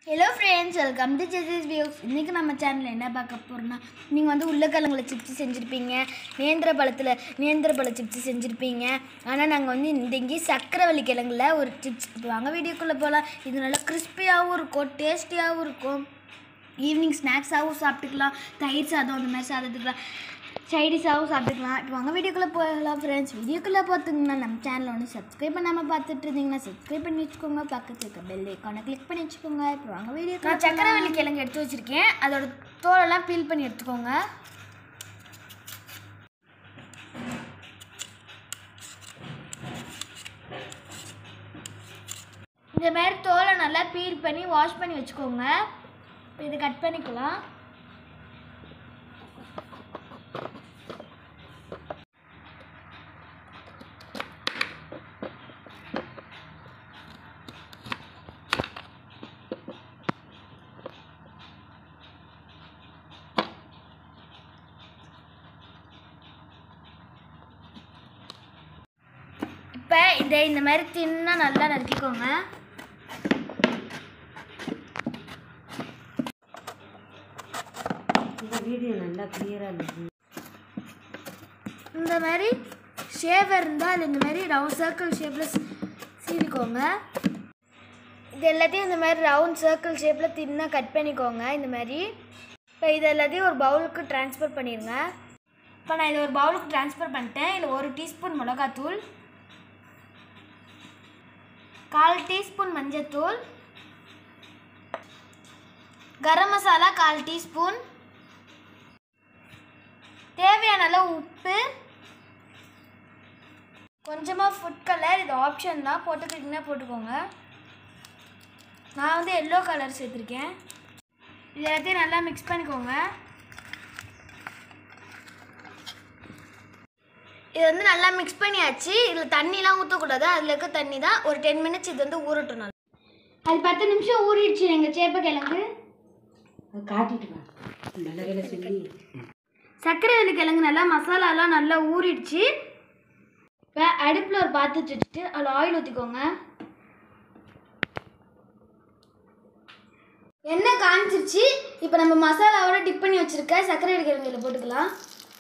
hello friends welcome to Jessie's views இன்றைக்கி நம்ம சேனலில் என்ன பார்க்க போகிறோம்னா நீங்கள் வந்து உருளைக்கிழங்குல சிப்ஸ் செஞ்சுருப்பீங்க நேந்திர பழத்தில் நேந்திர பழ சிப்ஸ் செஞ்சுருப்பீங்க ஆனால் நாங்கள் வந்து இன்றைக்கி சக்கரவள்ளி கிழங்குல ஒரு சிப்ஸ் இப்போ வாங்க வீடியோக்குள்ளே போகலாம் இது நல்லா கிறிஸ்பியாகவும் இருக்கும் டேஸ்டியாகவும் இருக்கும் ஈவினிங் ஸ்நாக்ஸாகவும் சாப்பிட்டுக்கலாம் தயிர் சாதம் அந்த மாதிரி சாதத்துக்குலாம் சைடிஷாகவும் சாப்பிட்டுக்கலாம் இப்போ வாங்க வீடியோக்குள்ளே போகலாம் ஃப்ரெண்ட்ஸ் வீடியோக்குள்ளே பார்த்துங்கன்னா நம்ம சேனலை ஒன்று சப்ஸ்கிரைப் பண்ணாமல் பார்த்துட்டு இருந்தீங்கன்னா சப்ஸ்கிரைப் பண்ணி வச்சுக்கோங்க பக்கத்தில் இருக்க பெல் ஐக்கானை கிளிக் பண்ணி வச்சுக்கோங்க இப்போ வாங்க வீடியோ நான் சக்கரவள்ளி கிழங்கு எடுத்து வச்சுருக்கேன் அதோட தோலெல்லாம் பீல் பண்ணி எடுத்துக்கோங்க இந்த மாதிரி தோலை நல்லா பீல் பண்ணி வாஷ் பண்ணி வச்சுக்கோங்க இப்போ இதை கட் பண்ணிக்கலாம் இப்போ இதை இந்த மாதிரி தின்னா நல்லா நறுக்கிக்கோங்க இந்த வீடியோ நல்லா கிளியராக இருந்துச்சு இந்த மாதிரி ஷேவ் இருந்தால் அது இந்த மாதிரி ரவுண்ட் சர்க்கிள் ஷேப்பில் சீவிக்கோங்க இது எல்லாத்தையும் இந்த மாதிரி ரவுண்ட் சர்க்கிள் ஷேப்பில் தின்னாக கட் பண்ணிக்கோங்க இந்த மாதிரி இப்போ இது எல்லாத்தையும் ஒரு பவுலுக்கு ட்ரான்ஸ்ஃபர் பண்ணிடுங்க இப்போ நான் இதை ஒரு பவுலுக்கு ட்ரான்ஸ்ஃபர் பண்ணிட்டேன் இதில் ஒரு டீஸ்பூன் மிளகாத்தூள் கால் டீஸ்பூன் மஞ்சத்தூள் கரம் மசாலா கால் டீஸ்பூன் தேவையான அளவு உப்பு கொஞ்சமாக ஃபுட் கலர் இது ஆப்ஷன் தான் போட்டுக்கிட்டிங்கன்னா போட்டுக்கோங்க நான் வந்து எல்லோ கலர் சேர்த்துருக்கேன் இது எல்லாத்தையும் நல்லா மிக்ஸ் பண்ணிக்கோங்க இது வந்து நல்லா மிக்ஸ் பண்ணியாச்சு இதில் தண்ணிலாம் ஊற்றக்கூடாது அதில் இருக்க தண்ணி தான் ஒரு டென் மினிட்ஸ் இது வந்து ஊறட்டும் நல்லா அது பத்து நிமிஷம் ஊறிடுச்சு எங்கள் சேப்பக்கிழங்கு அது காட்டிட்டு வா நல்ல வேலை சொல்லி சர்க்கரை வெள்ளி கிழங்கு நல்லா மசாலாலாம் நல்லா ஊறிடுச்சு இப்போ அடுப்பில் ஒரு பாத்திரத்தை வச்சுட்டு அதில் ஆயில் ஊற்றிக்கோங்க எண்ணெய் காஞ்சிருச்சு இப்போ நம்ம மசாலாவோட டிப் பண்ணி வச்சுருக்க சர்க்கரை வெள்ளி கிழங்கு இதில் போட்டுக்கலாம்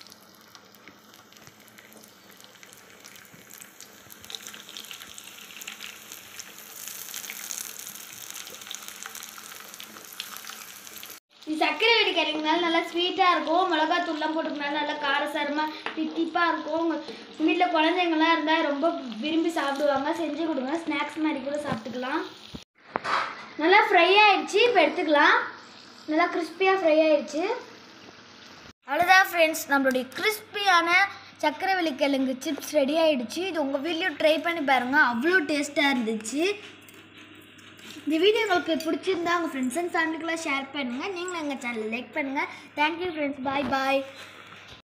இது சர்க்கரை வெடி கிடைக்கிறதுனால நல்லா ஸ்வீட்டாக இருக்கும் மிளகாத்தூள்லாம் போட்டுக்கனால நல்லா காரசாரமாக தித்திப்பாக இருக்கும் உங்கள் வீட்டில் குழந்தைங்களாம் இருந்தால் ரொம்ப விரும்பி சாப்பிடுவாங்க செஞ்சு கொடுங்க ஸ்நாக்ஸ் மாதிரி கூட சாப்பிட்டுக்கலாம் நல்லா ஃப்ரை ஆயிடுச்சு இப்போ எடுத்துக்கலாம் நல்லா கிறிஸ்பியாக ஃப்ரை ஆயிடுச்சு அவ்வளோதான் ஃப்ரெண்ட்ஸ் நம்மளுடைய கிறிஸ்பியான சக்கரை கிழங்கு சிப்ஸ் ரெடி ஆயிடுச்சு இது உங்கள் வீட்லேயும் ட்ரை பண்ணி பாருங்கள் அவ்வளோ டேஸ்ட்டாக இருந்துச்சு இந்த வீடியோ உங்களுக்கு பிடிச்சிருந்தா உங்கள் ஃப்ரெண்ட்ஸ் அண்ட் ஃபேமிலிக்குலாம் ஷேர் பண்ணுங்கள் நீங்களும் எங்கள் சேனலை லைக் பண்ணுங்கள் தேங்க்யூ ஃப்ரெண்ட்ஸ் பாய் பாய்